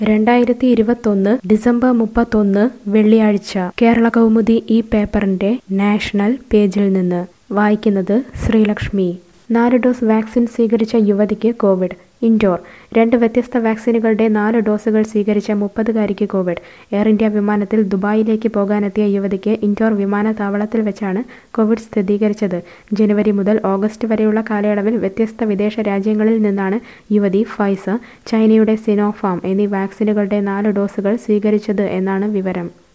രണ്ടായിരത്തി ഇരുപത്തൊന്ന് ഡിസംബർ മുപ്പത്തൊന്ന് വെള്ളിയാഴ്ച കേരള കൗമുദി ഈ പേപ്പറിന്റെ നാഷണൽ പേജിൽ നിന്ന് വായിക്കുന്നത് ശ്രീലക്ഷ്മി നാല് ഡോസ് വാക്സിൻ സ്വീകരിച്ച യുവതിക്ക് കോവിഡ് ഇൻഡോർ രണ്ട് വ്യത്യസ്ത വാക്സിനുകളുടെ നാല് ഡോസുകൾ സ്വീകരിച്ച മുപ്പതുകാരിക്ക് കോവിഡ് എയർ ഇന്ത്യ വിമാനത്തിൽ ദുബായിലേക്ക് പോകാനെത്തിയ യുവതിക്ക് ഇൻഡോർ വിമാനത്താവളത്തിൽ വെച്ചാണ് കോവിഡ് സ്ഥിരീകരിച്ചത് ജനുവരി മുതൽ ഓഗസ്റ്റ് വരെയുള്ള കാലയളവിൽ വ്യത്യസ്ത വിദേശ രാജ്യങ്ങളിൽ നിന്നാണ് യുവതി ഫൈസർ ചൈനയുടെ സിനോഫാം എന്നീ വാക്സിനുകളുടെ നാല് ഡോസുകൾ സ്വീകരിച്ചത് എന്നാണ് വിവരം